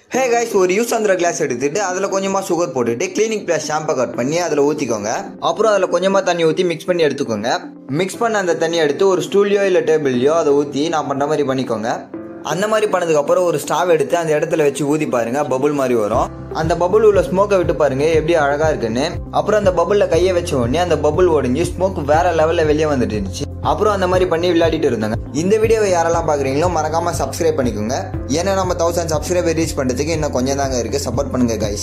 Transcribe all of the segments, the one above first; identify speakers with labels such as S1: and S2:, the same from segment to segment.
S1: ஹே guys ஒரு use அந்த glass எடுத்துட்டு அதில் கொஞ்சமாக சுகர் போட்டுட்டு கிளீனிக் ப்ளஸ் ஷாம்பை கட் பண்ணி அதில் ஊற்றிக்கோங்க அப்புறம் அதில் கொஞ்சமாக தண்ணி ஊற்றி மிக்ஸ் பண்ணி எடுத்துக்கோங்க மிக்ஸ் பண்ண அந்த தண்ணி எடுத்து ஒரு ஸ்டூல்லையோ இல்லை டேபிள்லையோ அதை ஊற்றி நான் பண்ணுற மாதிரி பண்ணிக்கோங்க அந்த மாதிரி பண்ணதுக்கு அப்புறம் ஒரு ஸ்டாவ் எடுத்து அந்த இடத்துல வச்சு ஊதி பாருங்க பபுள் மாதிரி வரும் அந்த பபுள் உள்ள ஸ்மோக்கை விட்டு பாருங்க எப்படி அழகா இருக்குன்னு அப்புறம் அந்த பபுள்ல கையை வச்ச உடனே அந்த பபுள் ஒடிஞ்சு ஸ்மோக் வேற லெவல்ல வெளியே வந்துட்டு இருந்துச்சு அப்புறம் அந்த மாதிரி பண்ணி விளையாடிட்டு இருந்தாங்க இந்த வீடியோவை யாரெல்லாம் பாக்குறீங்களோ மறக்காம சப்ஸ்கிரைப் பண்ணிக்கோங்க ஏன்னா நம்ம தௌசண்ட் சப்ஸ்கிரைபர் ரீச் பண்றதுக்கு இன்னும் கொஞ்சம் தாங்க இருக்கு சப்போர்ட் பண்ணுங்க கைஸ்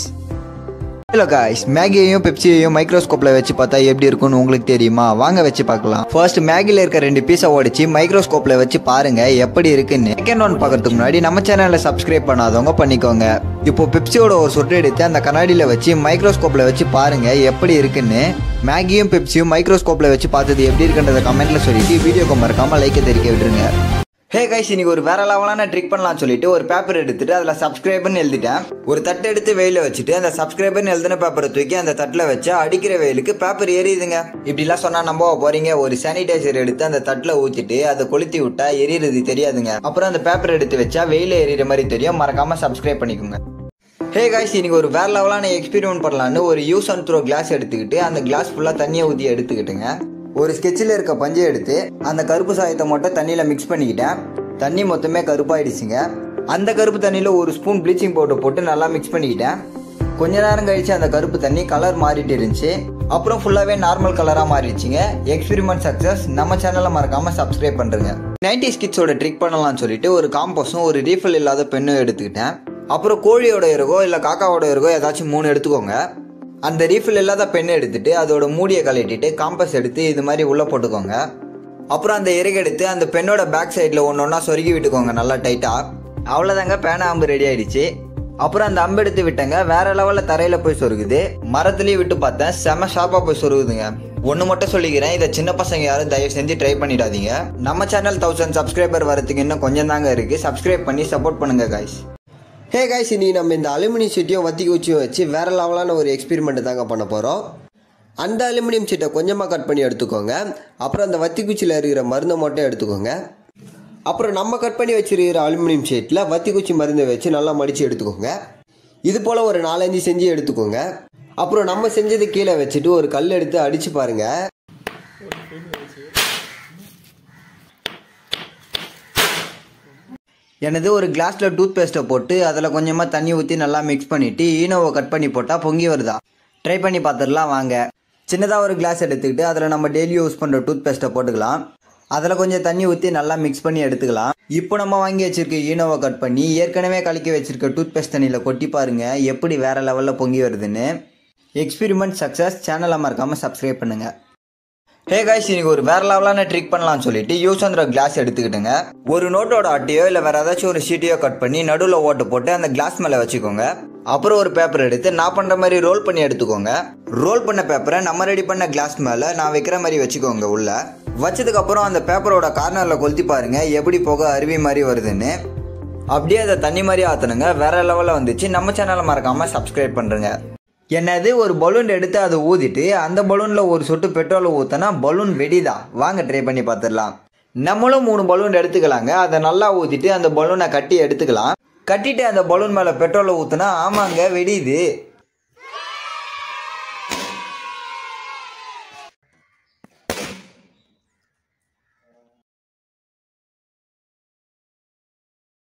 S1: ஹலோ காய்ஸ் மேகியையும் பெப்சியையும் மைக்ரோஸ்கோப்பில் வச்சு பார்த்தா எப்படி இருக்கும்னு உங்களுக்கு தெரியுமா வாங்க வச்சு பார்க்கலாம் ஃபர்ஸ்ட் மேகியில் இருக்க ரெண்டு பீஸை உடைச்சு மைக்ரோஸ்கோப்பில் வச்சு பாருங்க எப்படி இருக்குன்னு செகண்ட் ஒன் பார்க்கறதுக்கு முன்னாடி நம்ம சேனலை சப்ஸ்கிரைப் பண்ணாதவங்க பண்ணிக்கோங்க இப்போ பெப்சியோட ஒரு சொட்டு எடுத்து அந்த கண்ணாடியில் வச்சு மைக்ரோஸ்கோப்பில் வச்சு பாருங்க எப்படி இருக்குன்னு மேகியும் பெப்சியும் மைக்ரோஸ்கோப்பில் வச்சு பார்த்தது எப்படி இருக்குன்றத கமெண்ட்ல சொல்லிட்டு வீடியோக்கு மறக்காம லைக்கை தெரிவிக்க விட்டுருங்க ஹே கைஸ் இன்னைக்கு ஒரு வேற லெவலான ட்ரிக் பண்ணலாம் சொல்லிட்டு ஒரு பேப்பர் எடுத்துட்டு அதில் சப்ஸ்கிரைபர்னு எழுதிட்டேன் ஒரு தட்டை எடுத்து வெயில வச்சுட்டு அந்த சப்ஸ்கிரைபர்னு எழுதின பேப்பரை தூக்கி அந்த தட்டில் வச்சு அடிக்கிற வெயிலுக்கு பேப்பர் எரியுதுங்க இப்படிலாம் சொன்னா நம்ப போறீங்க ஒரு சானிடைசர் எடுத்து அந்த தட்டில் ஊற்றிட்டு அதை கொளுத்தி விட்டா எரியறது தெரியாதுங்க அப்புறம் அந்த பேப்பர் எடுத்து வச்சா வெயில எரியிற மாதிரி தெரியும் மறக்காம சப்ஸ்கிரைப் பண்ணிக்கோங்க ஹே காய்ஸ் இன்னைக்கு ஒரு வேற லெவலான எக்ஸ்பெரிமெண்ட் பண்ணலான்னு ஒரு யூஸ் அண்ட் த்ரோ கிளாஸ் எடுத்துக்கிட்டு அந்த கிளாஸ் ஃபுல்லாக தண்ணியை ஊற்றி எடுத்துக்கிட்டுங்க ஒரு ஸ்கெட்சில் இருக்க பஞ்சை எடுத்து அந்த கருப்பு சாயத்தை மட்டும் தண்ணியில் மிக்ஸ் பண்ணிக்கிட்டேன் தண்ணி மொத்தமே கருப்பாயிடுச்சுங்க அந்த கருப்பு தண்ணியில் ஒரு ஸ்பூன் ப்ளீச்சிங் பவுடர் போட்டு நல்லா மிக்ஸ் பண்ணிக்கிட்டேன் கொஞ்ச நேரம் கழிச்சு அந்த கருப்பு தண்ணி கலர் மாறிட்டு இருந்துச்சு அப்புறம் ஃபுல்லாகவே நார்மல் கலராக மாறிடுச்சுங்க எக்ஸ்பெரிமெண்ட் சக்ஸஸ் நம்ம சேனலை மறக்காம சப்ஸ்கிரைப் பண்ணுறேங்க நைன்டி ஸ்கிட்ஸோட ட்ரிக் பண்ணலாம்னு சொல்லிட்டு ஒரு காம்போஸும் ஒரு ரீஃபில் இல்லாத பெண்ணும் எடுத்துக்கிட்டேன் அப்புறம் கோழியோட இருக்கோ இல்லை காக்காவோட இருக்கோ ஏதாச்சும் மூணு எடுத்துக்கோங்க அந்த ரீஃபில் இல்லாத பென் எடுத்துட்டு அதோட மூடியை கழட்டிட்டு காம்பஸ் எடுத்து இது மாதிரி உள்ளே போட்டுக்கோங்க அப்புறம் அந்த இறகு எடுத்து அந்த பெண்ணோட பேக் சைடில் ஒன்று ஒன்றா சொருகி விட்டுக்கோங்க நல்லா டைட்டாக அவ்வளோதாங்க பேனா அம்பு ரெடி ஆயிடுச்சு அப்புறம் அந்த அம்பு எடுத்து விட்டங்க வேற லெவலில் தரையில் போய் சொருகுது மரத்துலேயும் விட்டு பார்த்தேன் செம ஷார்ப்பாக போய் சொருகுதுங்க ஒன்று மட்டும் சொல்லிக்கிறேன் இதை சின்ன பசங்க யாரும் தயவு செஞ்சு ட்ரை பண்ணிடாதீங்க நம்ம சேனல் தௌசண்ட் சப்ஸ்கிரைபர் வரதுக்கு இன்னும் கொஞ்சம் தாங்க இருக்குது சப்ஸ்கிரைப் பண்ணி சப்போர்ட் பண்ணுங்க காய்ஸ்
S2: ஹே கைஸ் இன்னைக்கு நம்ம இந்த அலுமினியம் சீட்டையும் வத்தி குச்சியும் வச்சு வேற லெவலான ஒரு எக்ஸ்பெரிமெண்ட் தாங்க பண்ண போகிறோம் அந்த அலுமினியம் சீட்டை கொஞ்சமாக கட் பண்ணி எடுத்துக்கோங்க அப்புறம் அந்த வத்தி குச்சியில் இருக்கிற மருந்தை மட்டும் எடுத்துக்கோங்க அப்புறம் நம்ம கட் பண்ணி வச்சிருக்கிற அலுமினியம் ஷீட்டில் வத்தி குச்சி மருந்தை வச்சு நல்லா மடித்து எடுத்துக்கோங்க இது போல் ஒரு நாலஞ்சு செஞ்சு எடுத்துக்கோங்க அப்புறம் நம்ம செஞ்சது கீழே வச்சுட்டு ஒரு கல் எடுத்து அடித்து பாருங்கள்
S1: எனது ஒரு கிளாஸில் டூத் பேஸ்ட்டை போட்டு அதில் கொஞ்சமாக தண்ணி ஊற்றி நல்லா மிக்ஸ் பண்ணிவிட்டு ஈனோவை கட் பண்ணி போட்டால் பொங்கி வருதா ட்ரை பண்ணி பார்த்துடலாம் வாங்க சின்னதாக ஒரு கிளாஸ் எடுத்துக்கிட்டு அதில் நம்ம டெய்லி யூஸ் பண்ணுற டூத் பேஸ்ட்டை போட்டுக்கலாம் அதில் கொஞ்சம் தண்ணி ஊற்றி நல்லா மிக்ஸ் பண்ணி எடுத்துக்கலாம் இப்போ நம்ம வாங்கி வச்சிருக்க ஈனோவை கட் பண்ணி ஏற்கனவே கலக்கி வச்சிருக்க டூத் பேஸ்ட் தண்ணியில் கொட்டி பாருங்க எப்படி வேற லெவலில் பொங்கி வருதுன்னு எக்ஸ்பெரிமெண்ட் சக்ஸஸ் சேனலை மறக்காமல் சப்ஸ்கிரைப் பண்ணுங்கள் ஹே காய்ஸ் இன்னைக்கு ஒரு வேற லெவலான ட்ரிக் பண்ணலாம்னு சொல்லிட்டு யூஸ் பண்ணுற கிளாஸ் எடுத்துக்கிட்டுங்க ஒரு நோட்டோட அட்டையோ இல்லை வேற ஏதாச்சும் ஒரு ஷீட்டையோ கட் பண்ணி நடுவில் ஓட்டு போட்டு அந்த கிளாஸ் மேலே வச்சுக்கோங்க அப்புறம் ஒரு பேப்பர் எடுத்து நான் பண்ணுற மாதிரி ரோல் பண்ணி எடுத்துக்கோங்க ரோல் பண்ண பேப்பரை நம்ம ரெடி பண்ண கிளாஸ் மேலே நான் வைக்கிற மாதிரி வச்சுக்கோங்க உள்ள வச்சதுக்கு அப்புறம் அந்த பேப்பரோட கார்னரில் கொளுத்தி பாருங்க எப்படி போக அருவி மாதிரி வருதுன்னு அப்படியே அதை தண்ணி மாதிரி ஆற்றணுங்க வேற லெவலில் வந்துச்சு நம்ம சேனலை மறக்காமல் சப்ஸ்கிரைப் பண்ணுறேங்க என்னது ஒரு பலூன் எடுத்து அதை ஊதிட்டு அந்த பலூனில் ஒரு சொட்டு பெட்ரோலை ஊற்றினா பலூன் வெடிதா வாங்க ட்ரை பண்ணி பார்த்துடலாம் நம்மளும் மூணு பலூன் எடுத்துக்கலாங்க அதை நல்லா ஊற்றிட்டு அந்த பலூனை கட்டி எடுத்துக்கலாம் கட்டிட்டு அந்த பலூன் மேலே பெட்ரோலை ஊற்றினா ஆமாங்க வெடியுது